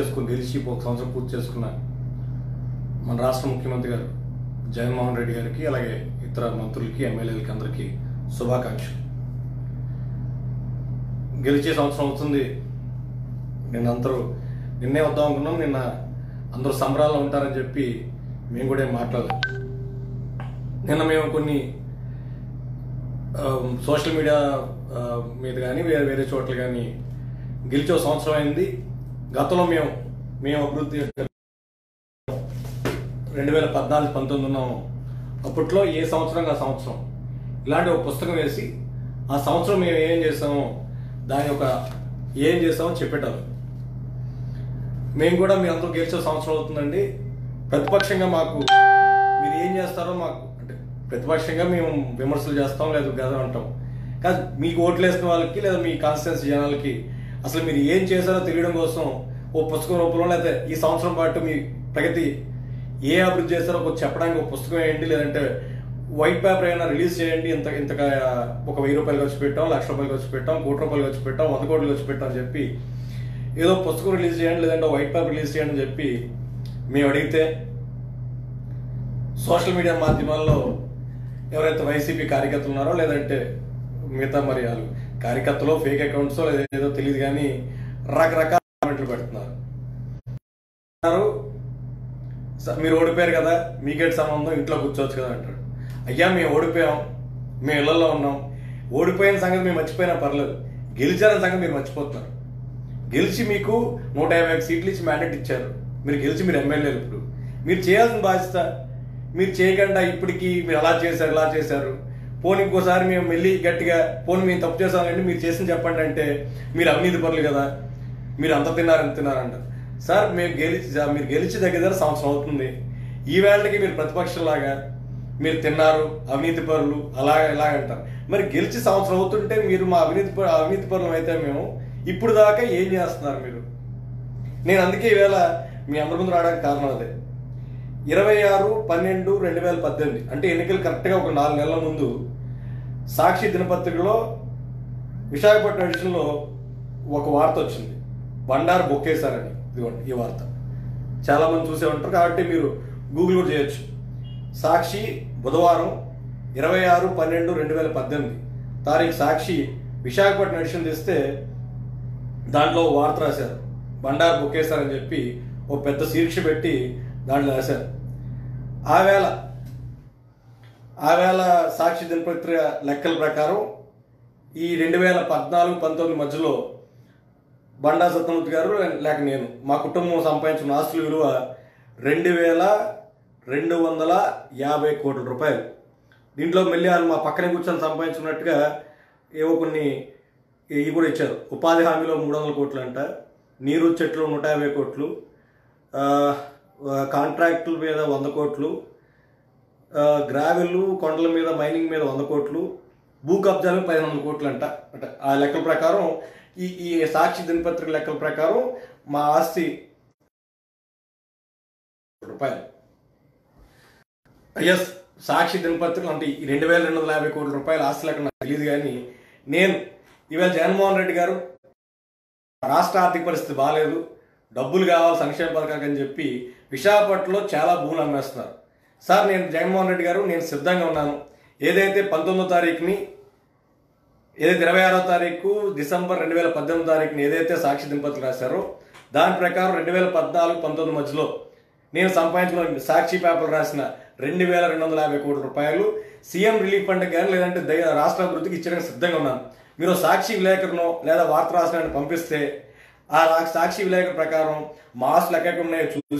చేసుకుని గెలిచి ఒక సంవత్సరం పూర్తి చేసుకున్న మన రాష్ట్ర ముఖ్యమంత్రి గారు జగన్మోహన్ రెడ్డి గారికి అలాగే ఇతర మంత్రులకి ఎమ్మెల్యేలకి అందరికీ శుభాకాంక్షలు గెలిచే సంవత్సరం అవుతుంది నిన్న అందరూ నిన్నే వద్దాం అనుకున్నాం నిన్న అందరూ సంబరాల్లో ఉంటారని చెప్పి మేము కూడా ఏం మాట్లాడలేదు నిన్న మేము కొన్ని ఆ, సోషల్ మీడియా ఆ, మీద కానీ వేరే వేరే చోట్ల కానీ గెలిచి ఒక సంవత్సరం అయింది గతంలో మేము మేము అభివృద్ధి రెండు వేల పద్నాలుగు పంతొమ్మిది ఉన్నాము అప్పట్లో ఏ సంవత్సరం ఆ సంవత్సరం ఇలాంటి ఒక పుస్తకం వేసి ఆ సంవత్సరం మేము ఏం చేసామో దాని యొక్క ఏం చేసామో చెప్పేటారు మేము కూడా మీ అందరూ గెలిచే సంవత్సరం అవుతుందండి ప్రతిపక్షంగా మాకు మీరు ఏం చేస్తారో మాకు అంటే ప్రతిపక్షంగా మేము విమర్శలు చేస్తాం లేదా గదా అంటాం కానీ మీకు ఓట్లు వేసిన వాళ్ళకి లేదా మీ కాన్స్టిట్యున్సీ జనాలకి అసలు మీరు ఏం చేశారో తెలియడం కోసం ఓ పుస్తకం రూపంలో లేకపోతే ఈ సంవత్సరం పాటు మీ ప్రగతి ఏ అభివృద్ధి చేస్తారో కొంచెం చెప్పడానికి ఒక పుస్తకం వేయండి లేదంటే వైట్ పేపర్ ఏమైనా రిలీజ్ చేయండి ఇంత ఇంత ఒక వెయ్యి రూపాయలు ఖర్చు పెట్టాం లక్ష రూపాయలు ఖర్చు పెట్టాం కోటి రూపాయలు ఖర్చు పెట్టాం వంద కోట్లు ఖర్చు పెట్టాం అని చెప్పి ఏదో పుస్తకం రిలీజ్ చేయండి లేదంటే వైట్ పేపర్ రిలీజ్ చేయండి అని చెప్పి మేము అడిగితే సోషల్ మీడియా మాధ్యమాల్లో ఎవరైతే వైసీపీ కార్యకర్తలు ఉన్నారో లేదంటే మిగతా మరి వాళ్ళు కార్యకర్తలు ఫేక్ అకౌంట్స్ లేదా ఏదో తెలియదు కానీ రకరకాల కామెంట్లు పెడుతున్నారు అన్నారు, "స- మీరు ఓడిపోయారు కదా మీకేటి సంబంధం ఇంట్లో కూర్చోవచ్చు కదా అంటాడు అయ్యా మేము ఓడిపోయాం మేము ఇళ్లలో ఉన్నాం ఓడిపోయిన సంగతి మేము మర్చిపోయినా పర్లేదు గెలిచారన్న సంగతి మీరు మర్చిపోతున్నారు గెలిచి మీకు నూట యాభై ఒక్క సీట్లు ఇచ్చి మ్యాండేట్ ఇచ్చారు మీరు గెలిచి మీరు ఎమ్మెల్యేలు ఇప్పుడు మీరు చేయాల్సిన బాధ్యత మీరు చేయకుండా ఇప్పటికీ మీరు అలా చేశారు ఇలా చేశారు పోనీ ఇంకోసారి మేము వెళ్ళి గట్టిగా పోనీ మేము తప్పు చేసామంటే మీరు చేసిన చెప్పండి అంటే మీరు అవినీతి పరులు కదా మీరు అంత తిన్నారు ఎంత తిన్నారు అంటారు సార్ మేము గెలిచి మీరు గెలిచి దగ్గర సంవత్సరం అవుతుంది ఈ వేళకి మీరు ప్రతిపక్షంలాగా మీరు తిన్నారు అవినీతి పరులు అలా ఇలా అంటారు మరి గెలిచి సంవత్సరం అవుతుంటే మీరు మా అవినీతి పరు- అవినీతి పరులు అయితే మేము ఇప్పుడు దాకా ఏం చేస్తున్నారు మీరు నేను అందుకే ఈవేళ మీ అందరి ముందు రావడానికి కారణం అదే ఇరవై ఆరు పన్నెండు రెండు వేల పద్దెనిమిది అంటే ఎన్నికలు కరెక్ట్గా ఒక నాలుగు నెలల ముందు సాక్షి దినపత్రికలో విశాఖపట్నం ఎడిషన్లో ఒక వార్త వచ్చింది బండారు బొక్కేశారని ఇదిగోండి ఈ వార్త చాలా మంది చూసే ఉంటారు కాబట్టి మీరు గూగుల్ కూడా చేయొచ్చు సాక్షి బుధవారం ఇరవై ఆరు పన్నెండు రెండు వేల పద్దెనిమిది తారీఖు సాక్షి విశాఖపట్నం ఎడిషన్ తెస్తే దాంట్లో ఓ వార్త రాశారు బండారు బుక్కేశారని చెప్పి ఓ పెద్ద శీర్ష పెట్టి దాంట్లో రాశారు ఆ వేళ ఆ వేళ సాక్షి దినపత్రిక లెక్కల ప్రకారం ఈ రెండు వేల పద్నాలుగు పంతొమ్మిది మధ్యలో బండా సత్యమూర్తి గారు లేక నేను మా కుటుంబం సంపాదించిన ఆస్తుల విలువ రెండు వేల రెండు వందల యాభై కోట్ల రూపాయలు దీంట్లో మళ్ళీ వాళ్ళు మా పక్కనే కూర్చొని సంపాదించుకున్నట్టుగా ఏవో కొన్ని ఇవి కూడా ఇచ్చారు ఉపాధి హామీలో మూడు వందల కోట్లు అంట నీరు చెట్లు నూట యాభై కోట్లు ఆ, ఆ, కాంట్రాక్టుల మీద వంద కోట్లు ఆ, గ్రావెల్ కొండల మీద మైనింగ్ మీద వంద కోట్లు భూ కబ్జాలు పదిహేను వందల కోట్లు అంట అంటే ఆ లెక్కల ప్రకారం ఈ ఈ సాక్షి దినపత్రిక లెక్కల ప్రకారం మా ఆస్తి రూపాయలు ఎస్ సాక్షి దినపత్రికలు అంటే ఈ రెండు వేల రెండు వందల యాభై కోట్ల రూపాయల ఆస్తి లెక్క నాకు తెలియదు కానీ నేను ఈవేళ జగన్మోహన్ రెడ్డి గారు రాష్ట్ర ఆర్థిక పరిస్థితి బాగాలేదు డబ్బులు కావాలి సంక్షేమ పథకానికి అని చెప్పి విశాఖపట్నంలో చాలా భూములు అమ్మేస్తున్నారు సార్ నేను జగన్మోహన్ రెడ్డి గారు నేను సిద్ధంగా ఉన్నాను ఏదైతే పంతొమ్మిదో తారీఖుని ఏదైతే ఇరవై ఆరో తారీఖు డిసెంబర్ రెండు వేల పద్దెనిమిది తారీఖుని ఏదైతే సాక్షి దినపత్రిక రాశారో దాని ప్రకారం రెండు వేల పద్నాలుగు పంతొమ్మిది మధ్యలో నేను సంపాదించుకున్న సాక్షి పేపర్ రాసిన రెండు వేల రెండు వందల యాభై కోట్ల రూపాయలు సీఎం రిలీఫ్ ఫండ్ కానీ లేదంటే దయ- రాష్ట్ర అభివృద్ధికి ఇచ్చడానికి సిద్ధంగా ఉన్నాను మీరు సాక్షి విలేకరునో లేదా వార్త రాసిన పంపిస్తే ఆ రా- సాక్షి విలేకరు ప్రకారం మా ఆస్తులు ఎక్కడ ఉన్నాయో చూసి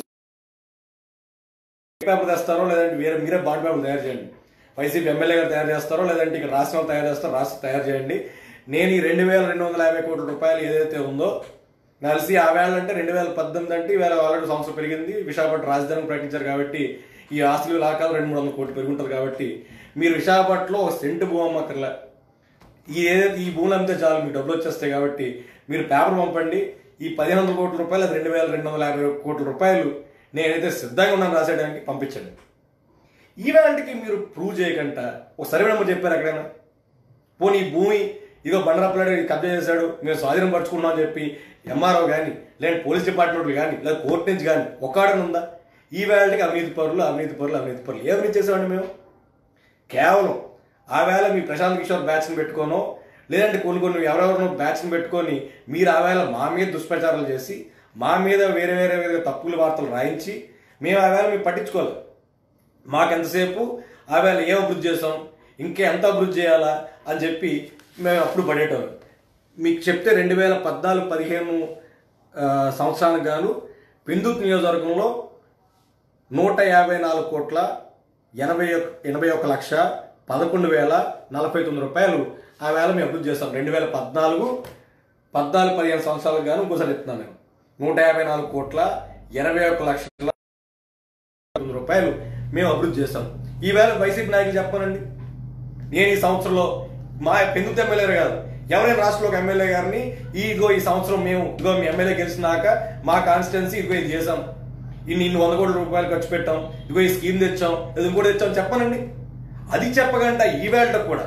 పేపర్ తెస్తారో లేదంటే వేరే మీరే బాండ్ పేపర్ తయారు చేయండి వైసీపీ ఎమ్మెల్యే గారు తయారు చేస్తారో లేదంటే ఇక్కడ రాష్ట్రం వాళ్ళు తయారు చేస్తారో రాష్ట్రం తయారు చేయండి నేను ఈ రెండు వేల రెండు వందల యాభై కోట్ల రూపాయలు ఏదైతే ఉందో కలిసి ఆ వేళ అంటే రెండు వేల పద్దెనిమిది అంటే ఈవేళ ఆల్రెడీ సంవత్సరం పెరిగింది విశాఖపట్నం రాజధాని ప్రకటించారు కాబట్టి ఈ ఆస్తులు లాకాలు రెండు మూడు వందల కోట్లు పెరుగుంటుంది కాబట్టి మీరు విశాఖపట్నంలో ఒక సెంటు భూమి అమ్మక్కర్లే ఈ ఏదైతే ఈ భూములు అమ్మితే చాలు మీకు డబ్బులు వచ్చేస్తాయి కాబట్టి మీరు పేపర్ పంపండి ఈ పదిహేను వందల కోట్ల రూపాయలు రెండు వేల రెండు వందల యాభై కోట్ల రూపాయలు నేనైతే సిద్ధంగా ఉన్నాను రాసేయడానికి పంపించండి ఈవేళకి మీరు ప్రూవ్ చేయకుండా ఒక సర్వే నెంబర్ చెప్పారు ఎక్కడైనా పోనీ ఈ భూమి ఇదో బండరాపలాడు కబ్జా చేశాడు మేము స్వాధీనం పరుచుకున్నాం అని చెప్పి ఎంఆర్ఓ కానీ లేదా పోలీస్ డిపార్ట్మెంట్లు కానీ లేదా కోర్టు నుంచి కానీ ఒక ఆర్డర్ ఉందా ఈ వేళకి అవినీతి పరులు అవినీతి పరులు అవినీతి పరులు ఏ అవినీతి చేసామండి మేము కేవలం ఆ వేళ మీ ప్రశాంత్ కిషోర్ బ్యాచ్ని పెట్టుకోనో లేదంటే కొన్ని కొన్ని ఎవరెవరినో బ్యాచ్ని పెట్టుకొని మీరు ఆ వేళ మా మీద దుష్ప్రచారాలు చేసి మా మీద వేరే వేరే వేరే తప్పుల వార్తలు రాయించి మేము ఆ వేళ మేము పట్టించుకోవాలి మాకెంతసేపు ఆ వేళ ఏం అభివృద్ధి చేసాం ఇంకా ఎంత అభివృద్ధి చేయాలా అని చెప్పి మేము అప్పుడు పడేటోళ్ళం మీకు చెప్తే రెండు వేల పద్నాలుగు పదిహేను ఆ, సంవత్సరానికి గాను పెందుతు నియోజకవర్గంలో నూట యాభై నాలుగు కోట్ల ఎనభై ఒక్క ఎనభై ఒక లక్ష పదకొండు వేల నలభై తొమ్మిది రూపాయలు ఆ వేళ మేము అభివృద్ధి చేస్తాం రెండు వేల పద్నాలుగు పద్నాలుగు పదిహేను సంవత్సరాలకు గాను ఇంకోసారి చెప్తున్నాను నేను నూట యాభై నాలుగు కోట్ల ఎనభై ఒక లక్షల తొమ్మిది రూపాయలు మేము అభివృద్ధి చేస్తాం ఈవేళ వైసీపీ నాయకులు చెప్పానండి నేను ఈ సంవత్సరంలో మా పెందుతు ఎమ్మెల్యే కాదు ఎవరైనా రాష్ట్రంలో ఒక ఎమ్మెల్యే గారిని ఇదిగో ఈ సంవత్సరం మేము ఇదిగో మీ ఎమ్మెల్యే గెలిచినాక మా కాన్స్టిట్యున్సీ ఇదిగో ఇది చేసాం ఇన్ని ఇన్ని వంద కోట్ల రూపాయలు ఖర్చు పెట్టాం ఇదిగో ఈ స్కీమ్ తెచ్చాం ఇది ఇంకోటి తెచ్చాం చెప్పనండి అది చెప్పగంట ఈ వేళ కూడా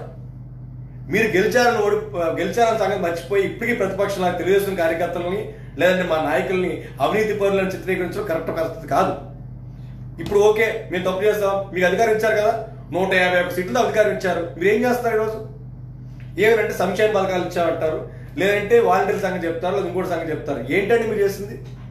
మీరు గెలిచారని ఓడి గెలిచారని సంగతి మర్చిపోయి ఇప్పటికీ ప్రతిపక్షాల తెలుగుదేశం కార్యకర్తలని లేదంటే మా నాయకుల్ని అవినీతి పరులను చిత్రీకరించడం కరెక్ట్ పరిస్థితి కాదు ఇప్పుడు ఓకే మేము తప్పు చేస్తాం మీకు అధికారం ఇచ్చారు కదా నూట యాభై ఒక్క సీట్లు అధికారం ఇచ్చారు మీరు ఏం చేస్తారు ఈరోజు ఏమంటే సంక్షేమ పథకాలు ఇచ్చామంటారు లేదంటే వాలంటీర్ సంగతి చెప్తారు లేదా ఇంకోటి సంగతి చెప్తారు ఏంటండి మీరు చేసింది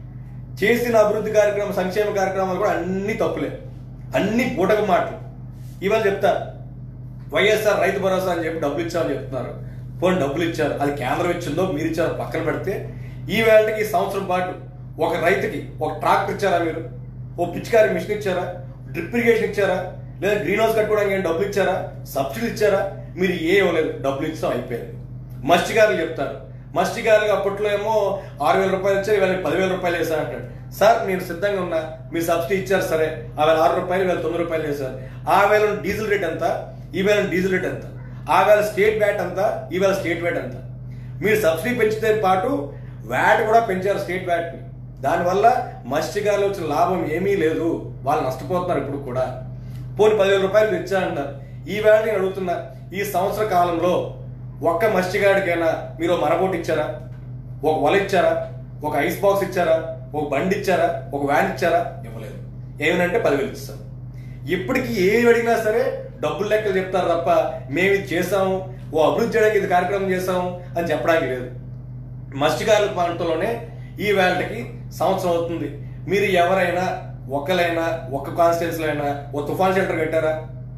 చేసిన అభివృద్ధి కార్యక్రమం సంక్షేమ కార్యక్రమాలు కూడా అన్ని తప్పులే అన్ని బూటక మాటలు ఇవాళ చెప్తారు వైఎస్ఆర్ రైతు భరోసా అని చెప్పి డబ్బులు ఇచ్చామని చెప్తున్నారు పోనీ డబ్బులు ఇచ్చారు అది కేంద్రం ఇచ్చిందో మీరు ఇచ్చారో పక్కన పెడితే ఈ వేళకి ఈ సంవత్సరం పాటు ఒక రైతుకి ఒక ట్రాక్టర్ ఇచ్చారా మీరు ఓ పిచికారి మిషన్ ఇచ్చారా డ్రిప్ ఇరిగేషన్ ఇచ్చారా లేదా గ్రీన్ హౌస్ కట్టుకోవడానికి ఏం డబ్బులు ఇచ్చారా సబ్సిడీ ఇచ్చారా మీరు ఏ ఇవ్వలేదు డబ్బులు ఇచ్చాం అయిపోయింది మత్స్యకారులు చెప్తారు మత్స్యకారులకు అప్పట్లో ఏమో ఆరు వేల రూపాయలు ఇచ్చారు ఇవాళ పదివేల రూపాయలు వేసా అంటాడు సార్ నేను సిద్ధంగా ఉన్నా మీరు సబ్సిడీ ఇచ్చారు సరే ఆ వేళ ఆరు రూపాయలు వేల తొమ్మిది రూపాయలు వేశారు ఆ వేళ డీజిల్ రేట్ ఎంత ఈ వేళ డీజిల్ రేట్ ఎంత ఆ వేళ స్టేట్ వ్యాట్ ఎంత ఈ వేళ స్టేట్ వ్యాట్ ఎంత మీరు సబ్సిడీ పెంచితే పాటు వ్యాట్ కూడా పెంచారు స్టేట్ వ్యాట్ దానివల్ల మత్స్యకారులు వచ్చిన లాభం ఏమీ లేదు వాళ్ళు నష్టపోతున్నారు ఇప్పుడు కూడా పోనీ పదివేల రూపాయలు మీరు ఇచ్చారంటారు ఈ వేళ నేను అడుగుతున్నా ఈ సంవత్సర కాలంలో ఒక్క మత్స్యగాడికైనా మీరు ఒక మరబోట్ ఇచ్చారా ఒక వల ఇచ్చారా ఒక ఐస్ బాక్స్ ఇచ్చారా ఒక బండి ఇచ్చారా ఒక వ్యాన్ ఇచ్చారా ఇవ్వలేదు ఏమనంటే పదివేలు ఇస్తాం ఇప్పటికి ఏమి అడిగినా సరే డబ్బులు లెక్కలు చెప్తారు తప్ప మేము ఇది చేసాము ఓ అభివృద్ధి చేయడానికి ఇది కార్యక్రమం చేసాము అని చెప్పడానికి లేదు మత్స్యకారుల ప్రాంతంలోనే ఈ వేళకి సంవత్సరం అవుతుంది మీరు ఎవరైనా ఒక్కలైనా ఒక్క కాన్స్టిట్యున్సీలో అయినా ఓ తుఫాన్ షెల్టర్ కట్టారా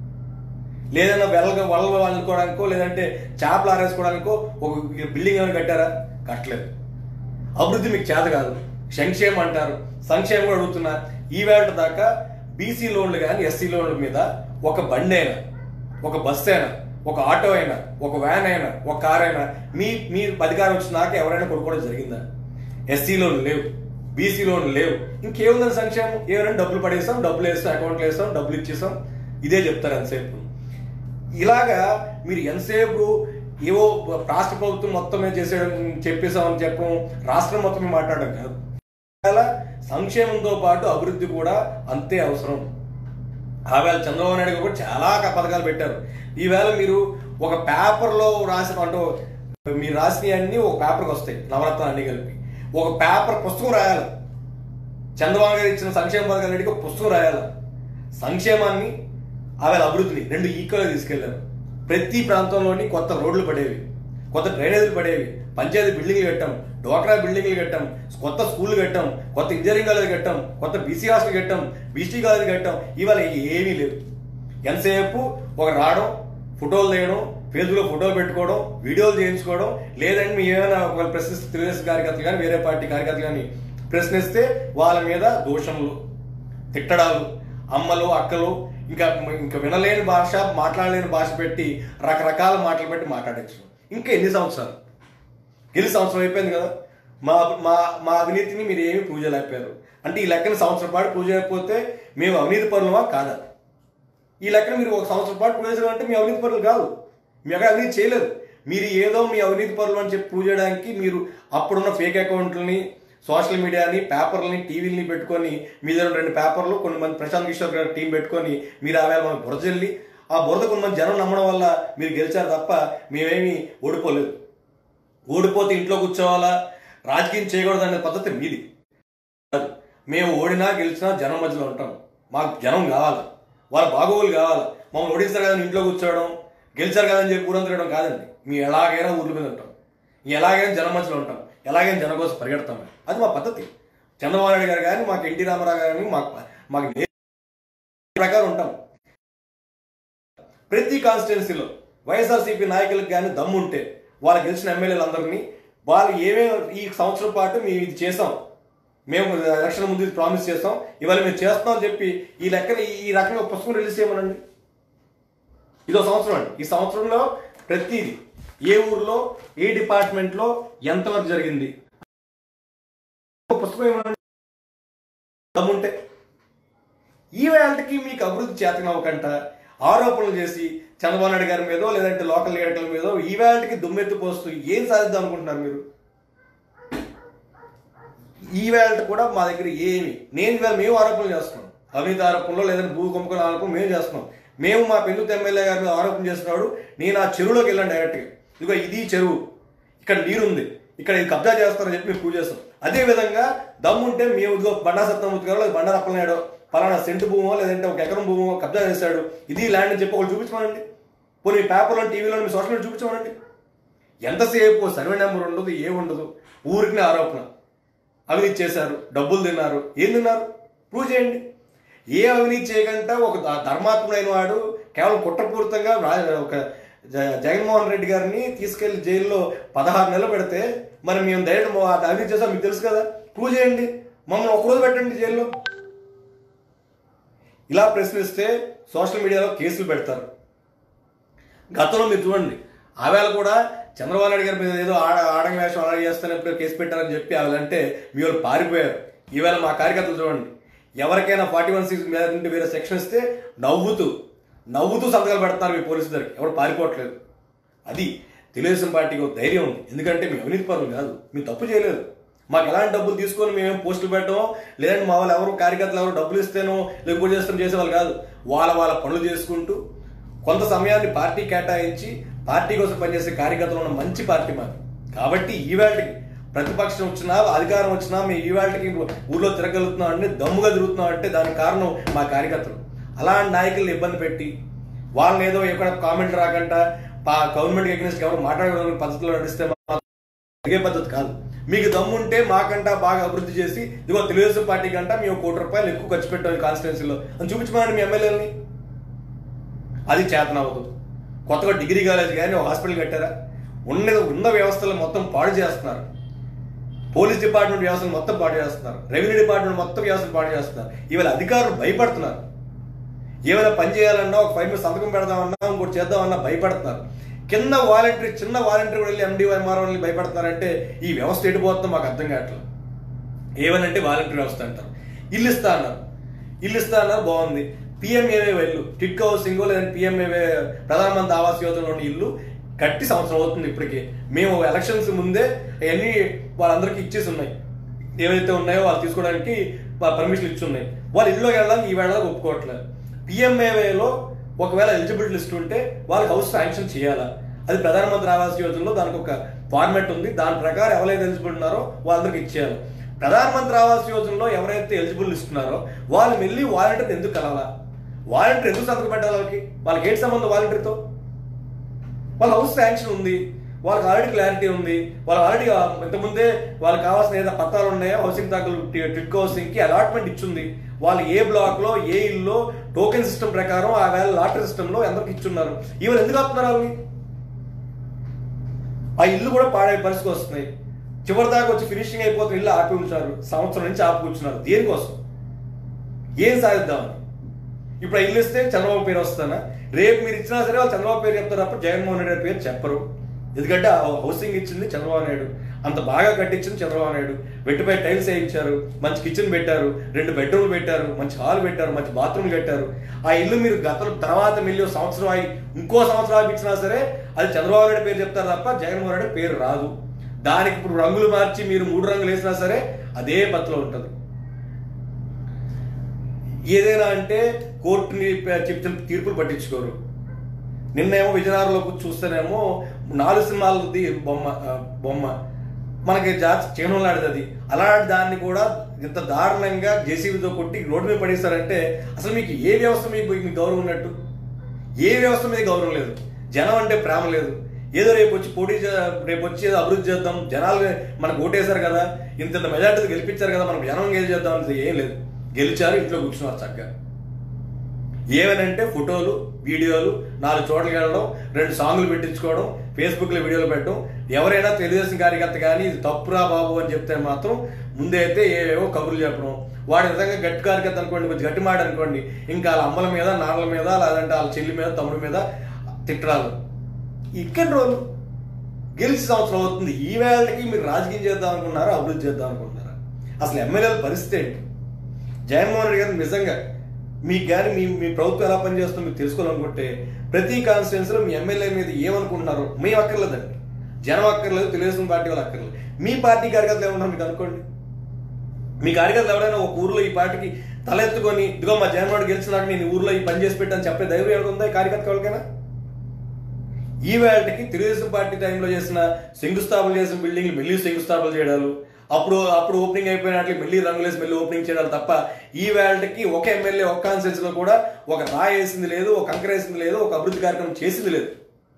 లేదన్నా వెలగ వలలు అనుకోవడానికో లేదంటే చేపలు ఆరేసుకోవడానికో ఒక బిల్డింగ్ ఏమైనా కట్టారా కట్టలేదు అభివృద్ధి మీకు చేత కాదు సంక్షేమం అంటారు సంక్షేమం కూడా అడుగుతున్నా ఈ వేళ దాకా బీసీ లోన్లు కానీ ఎస్సీ లోన్ల మీద ఒక బండి అయినా ఒక బస్సు అయినా ఒక ఆటో అయినా ఒక వ్యాన్ అయినా ఒక కార్ అయినా మీ మీ అధికారం వచ్చినాక ఎవరైనా కొనుక్కోవడం జరిగిందా ఎస్సీ లోన్లు లేవు బీసీ లోన్లు లేవు ఇంకేముందని సంక్షేమం ఏమైనా డబ్బులు పడేసాం డబ్బులు వేస్తాం అకౌంట్లో వేస్తాం డబ్బులు ఇచ్చేసాం ఇదే చెప్తారు ఎంతసేపు ఇలాగా మీరు ఎంతసేపు ఏవో రాష్ట్ర ప్రభుత్వం మొత్తమే చేసేయడం చెప్పేసామని చెప్పడం రాష్ట్రం మొత్తమే మాట్లాడడం కాదు అలా సంక్షేమంతో పాటు అభివృద్ధి కూడా అంతే అవసరం ఆవేళ చంద్రబాబు నాయుడు గారు కూడా చాలా క- పథకాలు పెట్టారు ఈవేళ మీరు ఒక పేపర్లో రాసిన అంటే మీరు రాసినవన్నీ ఒక పేపర్కి వస్తాయి నవరత్నాలు అన్ని కలిపి ఒక పేపర్ పుస్తకం రాయాలి చంద్రబాబు గారు ఇచ్చిన సంక్షేమ పథకాలన్నిటికీ ఒక పుస్తకం రాయాలి సంక్షేమాన్ని ఆవేళ అభివృద్ధిని రెండు ఈక్వల్గా తీసుకెళ్లారు ప్రతి ప్రాంతంలోని కొత్త రోడ్లు పడేవి కొత్త డ్రైనేజీలు పడేవి పంచాయతీ బిల్డింగ్లు కట్టాం డోక్రా బిల్డింగ్లు కట్టాం కొత్త స్కూళ్ళు కట్టాం కొత్త ఇంజనీరింగ్ కాలేజ్ కట్టాం కొత్త బీసీ హాస్టల్ కట్టాం బీసీ కాలేజ్ కట్టాం ఇవాళ ఏమీ లేవు ఎంతసేపు ఒక రావడం ఫోటోలు తీయడం ఫేస్బుక్లో ఫోటోలు పెట్టుకోవడం వీడియోలు చేయించుకోవడం లేదంటే మీ ఏమైనా ఒకవేళ ప్రశ్నిస్తే తెలుగుదేశం కార్యకర్తలు కానీ వేరే పార్టీ కార్యకర్తలు కానీ ప్రశ్నిస్తే వాళ్ళ మీద దోషములు తిట్టడాలు అమ్మలు అక్కలు ఇంకా ఇంకా వినలేని భాష మాట్లాడలేని భాష పెట్టి రకరకాల మాటలు పెట్టి మాట్లాడించడం ఇంకా ఎన్ని సంవత్సరాలు ఎన్ని సంవత్సరం అయిపోయింది కదా మా మా మా అవినీతిని మీరు ఏమీ ప్రూవ్ చేయలేకపోయారు అంటే ఈ లెక్కన సంవత్సరం పాటు ప్రూవ్ చేయకపోతే మేము అవినీతి పరులమా కాదా ఈ లెక్కన మీరు ఒక సంవత్సరం పాటు ప్రూవ్ చేశారు అంటే మీ అవినీతి పరులు కాదు మీ ఎక్కడ అవినీతి చేయలేదు మీరు ఏదో మీ అవినీతి పరులు అని చెప్పి ప్రూవ్ చేయడానికి మీరు అప్పుడున్న ఫేక్ అకౌంట్లని సోషల్ మీడియాని పేపర్లని టీవీలని పెట్టుకొని మీ దగ్గర రెండు పేపర్లు కొన్ని మంది ప్రశాంత్ కిషోర్ గారి టీం పెట్టుకొని మీరు ఆ వేళ మనకు బురద జల్లి ఆ బురద కొంతమంది జనం నమ్మడం వల్ల మీరు గెలిచారు తప్ప మేమేమి ఓడిపోలేదు ఓడిపోతే ఇంట్లో కూర్చోవాలా రాజకీయం చేయకూడదు అనే పద్ధతి మీది కాదు. మేము ఓడినా గెలిచినా జనం మధ్యలో ఉంటాం మాకు జనం కావాలి వాళ్ళ బాగోగులు కావాలి మమ్మల్ని ఓడిస్తారు కదా ఇంట్లో కూర్చోవడం గెలిచారు కదా అని చెప్పి ఊరం తిరగడం కాదండి మేము ఎలాగైనా ఊర్ల మీద ఉంటాం ఎలాగైనా జనం మధ్యలో ఉంటాం ఎలాగైనా జనం కోసం పరిగెడతాం అది మా పద్ధతి చంద్రబాబు నాయుడు గారు కానీ మాకు ఎన్టీ రామారావు గారు కానీ మాకు మాకు నే- ప్రకారం ఉంటాం ప్రతి కాన్స్టిట్యున్సీలో వైఎస్ఆర్సీపీ నాయకులకు కానీ దమ్ముంటే వాళ్ళు గెలిచిన ఎమ్మెల్యేలందరినీ వాళ్ళు ఏమేమి ఈ సంవత్సరం పాటు మేము ఇది చేసాం మేము ఎలక్షన్ ముందు ఇది ప్రామిస్ చేస్తాం ఇవాళ మేము చేస్తాం అని చెప్పి ఈ లెక్కన ఈ- ఈ రకంగా ఒక పుస్తకం రిలీజ్ చేయమనండి ఇదో సంవత్సరం అండి ఈ సంవత్సరంలో ప్రతిదీ ఏ ఊర్లో ఏ డిపార్ట్మెంట్లో ఎంతవరకు జరిగింది ఒక పుస్తకం ఏమనండి దమ్ముంటే ఈ వేళకి మీకు అభివృద్ధి చేతనవ్వకంట ఆరోపణలు చేసి చంద్రబాబు నాయుడు గారి మీదో లేదంటే లోకల్ లీడర్ల మీదో ఈ వేళకి దుమ్మెత్తి పోస్తూ ఏం సాధిద్దాం అనుకుంటున్నారు మీరు ఈ వేళ కూడా మా దగ్గర ఏమి నేను ఇవాళ మేము ఆరోపణలు చేస్తున్నాం అవినీతి ఆరోపణలో లేదంటే భూ కుంభకోణ ఆరోపణ మేము చేస్తున్నాం మేము మా పెందుత ఎమ్మెల్యే గారి మీద ఆరోపణ చేస్తున్నాడు నేను ఆ చెరువులోకి వెళ్ళాను డైరెక్ట్గా ఇదిగో ఇది చెరువు ఇక్కడ నీరుంది ఇక్కడ ఇది కబ్జా చేస్తారని చెప్పి మేము పూజ చేస్తాం అదే విధంగా దమ్ముంటే మేము ఇదిగో బండా సత్యమూర్తి గారు లేదా బండా రప్పలనాయుడు పలానా సెంటు భూమో లేదంటే ఒక ఎకరం భూమో కబ్జా చేశాడు ఇది ల్యాండ్ అని చెప్పి ఒకటి చూపించమనండి పోనీ పేపర్లో టీవీలో మీ సోషల్ మీడియా చూపించమనండి ఎంతసేపు సర్వే నెంబర్ ఉండదు ఏ ఉండదు ఊరికి ఆరోపణ అవినీతి చేశారు డబ్బులు తిన్నారు ఏం తిన్నారు ప్రూవ్ చేయండి ఏ అవినీతి చేయకుండా ఒక ధ- ధర్మాత్ముడైన వాడు కేవలం కుట్రపూరితంగా రా- ఒక జ- జగన్మోహన్ రెడ్డి గారిని తీసుకెళ్లి జైల్లో పదహారు నెలలు పెడితే మరి మేము డైరెక్ట్ మా- అది అవినీతి చేసాం మీకు తెలుసు కదా ప్రూవ్ చేయండి మమ్మల్ని ఒక రోజు పెట్టండి జైల్లో ఇలా ప్రశ్నిస్తే సోషల్ మీడియాలో కేసులు పెడతారు గతంలో మీరు చూడండి ఆవేళ కూడా చంద్రబాబు నాయుడు గారి మీద ఏదో ఆడ ఆడంగ వేషం అలా చేస్తున్నప్పుడు కేసు పెట్టారని చెప్పి వాళ్ళంటే మీ వాళ్ళు పారిపోయారు ఈవేళ మా కార్యకర్తలు చూడండి ఎవరికైనా ఫార్టీ వన్ సిక్స్ మీద నుండి వేరే సెక్షన్ ఇస్తే నవ్వుతూ నవ్వుతూ సంతకాలు పెడుతున్నారు మీ పోలీసు దగ్గరికి ఎవరు పారిపోవట్లేదు అది తెలుగుదేశం పార్టీకి ఒక ధైర్యం ఉంది ఎందుకంటే మేము అవినీతి పరులు కాదు మేము తప్పు చేయలేదు మాకు ఎలాంటి డబ్బులు తీసుకొని మేము పోస్టులు పెట్టడం లేదంటే మా వాళ్ళు ఎవరు కార్యకర్తలు ఎవరు డబ్బులు ఇస్తేనో లేకపోతే చేస్తాం చేసేవాళ్ళు కాదు వాళ్ళ వాళ్ళ పనులు చేసుకుంటూ కొంత సమయాన్ని పార్టీ కేటాయించి పార్టీ కోసం పనిచేసే కార్యకర్తలు ఉన్న మంచి పార్టీ మాది కాబట్టి ఈవేళకి ప్రతిపక్షం వచ్చినా అధికారం వచ్చినా మేము ఈవేళకి ఊర్లో తిరగలుగుతున్నాం అంటే దమ్ముగా తిరుగుతున్నాం అంటే దానికి కారణం మా కార్యకర్తలు అలాంటి నాయకులను ఇబ్బంది పెట్టి వాళ్ళని ఏదో ఎక్కడ కామెంట్ రాకుండా గవర్నమెంట్ అగేన్స్ట్ ఎవరు మాట్లాడగలిగిన పద్ధతిలో నడిస్తే మా- జరిగే పద్ధతి కాదు మీకు దమ్ముంటే మాకంటా బాగా అభివృద్ధి చేసి ఇదిగో తెలుగుదేశం పార్టీ కంటా మేము కోటి రూపాయలు ఎక్కువ ఖర్చు పెట్టాం కాన్స్టిట్యున్సీలో అని చూపించమని మీ ఎమ్మెల్యేలని అది చేతనవ్వదు కొత్తగా డిగ్రీ కాలేజ్ కానీ ఒక హాస్పిటల్ కట్టారా ఉన్న ఉన్న వ్యవస్థలు మొత్తం పాడు చేస్తున్నారు పోలీస్ డిపార్ట్మెంట్ వ్యవస్థను మొత్తం పాడు చేస్తున్నారు రెవెన్యూ డిపార్ట్మెంట్ మొత్తం వ్యవస్థను పాడు చేస్తున్నారు ఇవాళ అధికారులు భయపడుతున్నారు ఏమైనా పని చేయాలన్నా ఒక ఫైవ్ మీద సంతకం పెడదామన్నా ఇంకోటి చేద్దామన్నా భయపడుతున్నారు కింద వాలంటీర్ చిన్న వాలంటీర్ వెళ్ళి ఎండి ఎంఆర్ఓ వెళ్ళి భయపడుతున్నారంటే ఈ వ్యవస్థ ఎడిపోతుందో మాకు అర్థం కావట్లేదు ఏమనంటే వాలంటీర్ వ్యవస్థ అంటారు ఇల్లు ఇస్తా అన్నారు ఇల్లు ఇస్తా అన్నారు బాగుంది పిఎంఏవై ఇల్లు టిక్ హౌసింగ్ లేదంటే పిఎంఏవై ప్రధానమంత్రి ఆవాస్ యోజనలోని ఇల్లు కట్టి సంవత్సరం అవుతుంది ఇప్పటికి మేము ఎలక్షన్స్ ముందే అవన్నీ వాళ్ళందరికీ ఇచ్చేసి ఉన్నాయి ఏవైతే ఉన్నాయో వాళ్ళు తీసుకోవడానికి పర్మిషన్ ఇచ్చి ఉన్నాయి వాళ్ళు ఇల్లులోకి వెళ్ళడానికి ఈ వేళ ఒప్పుకోవట్లేదు పిఎంఏవైలో ఒకవేళ ఎలిజిబిలిటీ లిస్ట్ ఉంటే వాళ్ళకి హౌస్ శాంక్షన్ చేయాలా అది ప్రధానమంత్రి ఆవాస్ యోజనలో దానికి ఒక ఫార్మాట్ ఉంది దాని ప్రకారం ఎవరైతే ఎలిజిబుల్ ఉన్నారో వాళ్ళందరికి ఇచ్చేయాలి ప్రధానమంత్రి ఆవాస్ యోజనలో ఎవరైతే ఎలిజిబుల్ ఇస్తున్నారో వాళ్ళు వెళ్ళి వాలంటీర్ ఎందుకు కలవాలా వాలంటీర్ ఎందుకు సంతకం పెట్టాలి వాళ్ళకి వాళ్ళకి ఏంటి సంబంధం వాలంటీర్తో వాళ్ళ హౌస్ శాంక్షన్ ఉంది వాళ్ళకి ఆల్రెడీ క్లారిటీ ఉంది వాళ్ళు ఆల్రెడీ ఇంతకుముందే వాళ్ళకి కావాల్సిన ఏదో పత్రాలు ఉన్నాయో హౌసింగ్ దాఖలు ట్రిక్ హౌసింగ్ కి అలాట్మెంట్ ఇచ్చింది వాళ్ళు ఏ బ్లాక్ లో ఏ ఇల్లు టోకెన్ సిస్టమ్ ప్రకారం ఆ వేళ లాటరీ సిస్టమ్ లో ఎందరికి ఇచ్చున్నారు ఈవెన్ ఎందుకు ఆపుతున్నారు వాళ్ళని ఆ ఇల్లు కూడా పాడే పరిస్థితి వస్తున్నాయి చివరి దాకా వచ్చి ఫినిషింగ్ అయిపోతున్న ఇల్లు ఆపి ఉంచారు సంవత్సరం నుంచి ఆపి కూర్చున్నారు దేనికోసం ఏం సాధిద్దామని ఇప్పుడు ఆ ఇల్లు ఇస్తే చంద్రబాబు పేరు వస్తానా రేపు మీరు ఇచ్చినా సరే వాళ్ళు చంద్రబాబు పేరు చెప్తారు తప్ప జగన్మోహన్ రెడ్డి గారి పేరు చెప్పరు ఎందుకంటే ఆ హౌసింగ్ ఇచ్చింది చంద్రబాబు నాయుడు అంత బాగా కట్టించింది చంద్రబాబు నాయుడు వెట్టిపై టైల్స్ వేయించారు మంచి కిచెన్ పెట్టారు రెండు బెడ్రూమ్లు పెట్టారు మంచి హాల్ పెట్టారు మంచి బాత్రూమ్ కట్టారు ఆ ఇల్లు మీరు గత తర్వాత మిల్లి సంవత్సరం అయి ఇంకో సంవత్సరం ఆపించినా సరే అది చంద్రబాబు నాయుడు పేరు చెప్తారు తప్ప జగన్మోహన్ రెడ్డి పేరు రాదు దానికి ఇప్పుడు రంగులు మార్చి మీరు మూడు రంగులు వేసినా సరే అదే పత్రలో ఉంటుంది ఏదైనా అంటే కోర్టుని చెప్తున్న తీర్పులు పట్టించుకోరు నిన్నేమో విజయనగరంలో కూర్చొని చూస్తేనేమో నాలుగు సినిమాలది బొమ్మ ఆ, బొమ్మ మనకి జాతి చీనంలాడిది అది అలాంటి దాన్ని కూడా ఇంత దారుణంగా జేసీబీతో కొట్టి రోడ్డు మీద పడేస్తారంటే అసలు మీకు ఏ వ్యవస్థ మీకు మీకు గౌరవం ఉన్నట్టు ఏ వ్యవస్థ మీద గౌరవం లేదు జనం అంటే ప్రేమ లేదు ఏదో రేపు వచ్చి పోటీ చే- రేపు వచ్చి ఏదో అభివృద్ధి చేద్దాం జనాలు మనకు ఓటేశారు కదా ఇంత మెజార్టీ గెలిపించారు కదా మనం జనం గెలి చేద్దాం అంటే ఏం లేదు గెలిచారు ఇంట్లో కూర్చున్నారు చక్కగా ఏమనంటే ఫోటోలు వీడియోలు నాలుగు చోట్లకి వెళ్ళడం రెండు సాంగులు పెట్టించుకోవడం ఫేస్బుక్లో వీడియోలు పెట్టడం ఎవరైనా తెలుగుదేశం కార్యకర్త కానీ ఇది తప్పురా బాబు అని చెప్తే మాత్రం ముందే అయితే ఏవేవో కబుర్లు చెప్పడం వాడు నిజంగా గట్టి కార్యకర్త అనుకోండి కొంచెం గట్టి మాట అనుకోండి ఇంకా వాళ్ళ అమ్మల మీద నాన్నల మీద లేదంటే వాళ్ళ చెల్లి మీద తమ్ముడి మీద తిట్టరాలు ఇక్కడ రోజులు గెలిచి సంవత్సరం అవుతుంది ఈ వేళకి మీరు రాజకీయం చేద్దాం అనుకున్నారా అభివృద్ధి చేద్దాం అనుకుంటున్నారా అసలు ఎమ్మెల్యేల పరిస్థితి ఏంటి జగన్మోహన్ రెడ్డి గారు నిజంగా మీకు కానీ మీ మీ ప్రభుత్వం ఎలా పనిచేస్తుందో మీకు తెలుసుకోవాలనుకుంటే ప్రతి కాన్స్టిట్యున్సీలో మీ ఎమ్మెల్యే మీద ఏమనుకుంటున్నారో మేము అక్కర్లేదండి జనం అక్కర్లేదు తెలుగుదేశం పార్టీ వాళ్ళు అక్కర్లేదు మీ పార్టీ కార్యకర్తలు ఏమన్నారు మీకు అనుకోండి మీ కార్యకర్తలు ఎవరైనా ఒక ఊర్లో ఈ పార్టీకి తలెత్తుకొని ఇదిగో మా జగన్మోహన్ రెడ్డి గెలిచినాక నేను ఈ ఊర్లో ఈ పని చేసి పెట్టాను చెప్పే ధైర్యం ఏమైనా ఉందా ఈ కార్యకర్త ఎవరికైనా ఈ వేళకి తెలుగుదేశం పార్టీ టైంలో చేసిన శంకుస్థాపన చేసిన బిల్డింగ్లు మళ్ళీ శంకుస్థాపన చేయడాలు అప్పుడు అప్పుడు ఓపెనింగ్ అయిపోయినట్లు మళ్ళీ రంగులేసి మళ్ళీ ఓపెనింగ్ చేయడాలు తప్ప ఈ వేళకి ఒక ఎమ్మెల్యే ఒక కాన్సెన్స్ లో కూడా ఒక రాయి వేసింది లేదు ఒక కంకర వేసింది లేదు ఒక అభివృద్ధి కార్యక్రమం చేసింది లేదు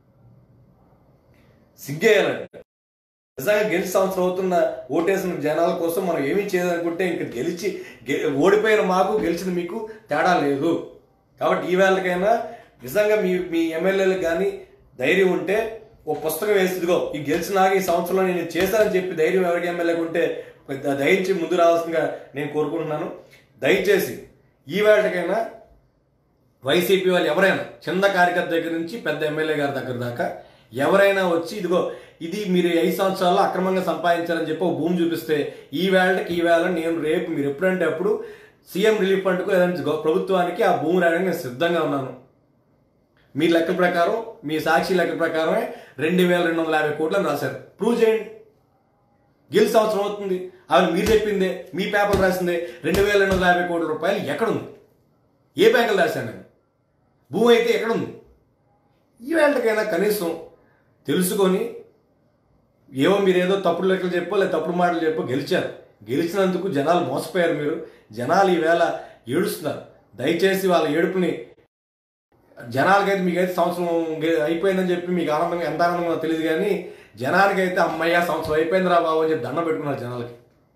సిగ్గేయాలండి నిజంగా గెలిచి సంవత్సరం అవుతున్న ఓటేసిన జనాల కోసం మనం ఏమీ చేయాలనుకుంటే ఇంక గెలిచి గె- ఓడిపోయిన మాకు గెలిచిన మీకు తేడా లేదు కాబట్టి ఈ వేళకైనా నిజంగా మీ మీ ఎమ్మెల్యేలకు కానీ ధైర్యం ఉంటే ఓ పుస్తకం వేసి ఇదిగో ఈ గెలిచినాక ఈ సంవత్సరంలో నేను ఇది చేశానని చెప్పి ధైర్యం ఎవరికి ఎమ్మెల్యేకి ఉంటే కొద్దిగా ధైర్యం ముందు రావాల్సిందిగా నేను కోరుకుంటున్నాను దయచేసి ఈ వేళకైనా వైసీపీ వాళ్ళు ఎవరైనా చిన్న కార్యకర్త దగ్గర నుంచి పెద్ద ఎమ్మెల్యే గారి దగ్గర దాకా ఎవరైనా వచ్చి ఇదిగో ఇది మీరు ఐదు సంవత్సరాల్లో అక్రమంగా సంపాదించారని చెప్పి ఒక భూమి చూపిస్తే ఈ వేళకి ఈ వేళ నేను రేపు మీరు ఎప్పుడంటే అప్పుడు సీఎం రిలీఫ్ ఫండ్కు లేదంటే గవ- ప్రభుత్వానికి ఆ భూమి రాయడానికి నేను సిద్ధంగా ఉన్నాను మీ లెక్క ప్రకారం మీ సాక్షి లెక్క ప్రకారమే రెండు వేల రెండు వందల యాభై కోట్లను రాశారు ప్రూవ్ చేయండి గెలిచి సంవత్సరం అవుతుంది అవి మీరు చెప్పిందే మీ పేపర్ రాసిందే రెండు వేల రెండు వందల యాభై కోట్ల రూపాయలు ఎక్కడుంది ఏ బ్యాంకులు రాశాను నేను భూమి అయితే ఎక్కడుంది ఈ వేళకైనా కనీసం తెలుసుకొని ఏమో మీరు ఏదో తప్పుడు లెక్కలు చెప్పో లేదా తప్పుడు మాటలు చెప్పో గెలిచారు గెలిచినందుకు జనాలు మోసపోయారు మీరు జనాలు ఈవేళ ఏడుస్తున్నారు దయచేసి వాళ్ళ ఏడుపుని జనాలకైతే మీకైతే సంవత్సరం గె- అయిపోయిందని చెప్పి మీకు ఆనందంగా ఎంత ఆనందంగా తెలియదు కానీ జనానికైతే అమ్మయ్య సంవత్సరం అయిపోయిందిరా బాబు అని చెప్పి దండం పెట్టుకున్నారు జనాలకి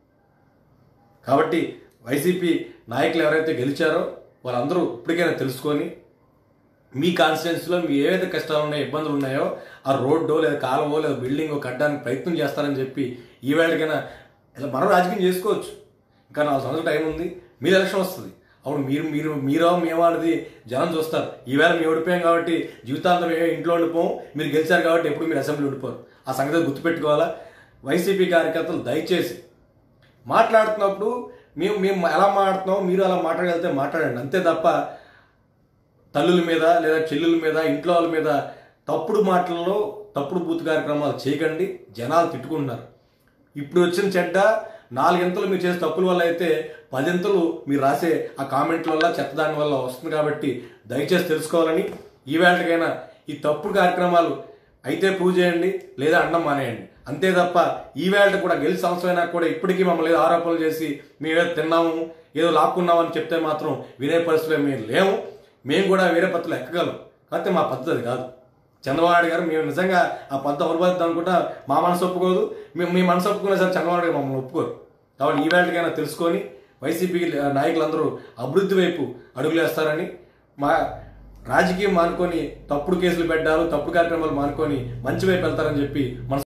కాబట్టి వైసీపీ నాయకులు ఎవరైతే గెలిచారో వాళ్ళందరూ ఇప్పటికైనా తెలుసుకొని మీ కాన్స్టిట్యున్సీలో మీ ఏవైతే కష్టాలు ఉన్నాయో ఇబ్బందులు ఉన్నాయో ఆ రోడ్డో లేదా కాలువో లేదా బిల్డింగ్ కట్టడానికి ప్రయత్నం చేస్తారని చెప్పి ఈ వేళకైనా ఇలా మనం రాజకీయం చేసుకోవచ్చు ఇంకా నాలుగు సంవత్సరాల టైం ఉంది మీరు ఎలక్షన్ వస్తుంది అప్పుడు మీరు మీరు మీరో మేమో అనేది జనం చూస్తారు ఈవేళ మేము ఓడిపోయాం కాబట్టి జీవితాంతం మేము ఇంట్లో ఉండిపోం మీరు గెలిచారు కాబట్టి ఎప్పుడు మీరు అసెంబ్లీ ఉండిపోరు ఆ సంగతి గుర్తుపెట్టుకోవాలా వైసీపీ కార్యకర్తలు దయచేసి మాట్లాడుతున్నప్పుడు మేము మేము ఎలా మాట్లాడుతున్నామో మీరు అలా మాట్లాడగలిగితే మాట్లాడండి అంతే తప్ప తల్లుల మీద లేదా చెల్లుల మీద ఇంట్లో వాళ్ళ మీద తప్పుడు మాటల్లో తప్పుడు బూత్ కార్యక్రమాలు చేయకండి జనాలు తిట్టుకుంటున్నారు ఇప్పుడు వచ్చిన చెడ్డ నాలుగింతలు మీరు చేసే తప్పుల వల్ల అయితే పదింతలు మీరు రాసే ఆ కామెంట్ల వల్ల చెత్తదాని వల్ల వస్తుంది కాబట్టి దయచేసి తెలుసుకోవాలని ఈ వేళకైనా ఈ తప్పుడు కార్యక్రమాలు అయితే ప్రూవ్ చేయండి లేదా అండం మానేయండి అంతే తప్ప ఈ వేళ కూడా గెలిచి సంవత్సరమైనా కూడా ఇప్పటికీ మమ్మల్ని ఏదో ఆరోపణలు చేసి మేమేదో తిన్నాము ఏదో లాక్కున్నామని చెప్తే మాత్రం వినే పరిస్థితిలో మేము లేము మేము కూడా వేరే పద్ధతులు ఎక్కగలం కాకపోతే మా పద్ధతి అది కాదు చంద్రబాబు నాయుడు గారు మేము నిజంగా ఆ పద్ధతి ఎవరు పద్ధతి అనుకుంటా మా మనసు ఒప్పుకోదు మేము మీ మనసు ఒప్పుకునే సరే చంద్రబాబు నాయుడు గారు మమ్మల్ని ఒప్పుకోరు కాబట్టి ఈ వేళకైనా తెలుసుకొని వైసీపీ నాయకులందరూ అభివృద్ధి వైపు అడుగులేస్తారని మా రాజకీయం మానుకొని తప్పుడు కేసులు పెట్టారు తప్పుడు కార్యక్రమాలు మానుకొని మంచి వైపు వెళ్తారని చెప్పి మన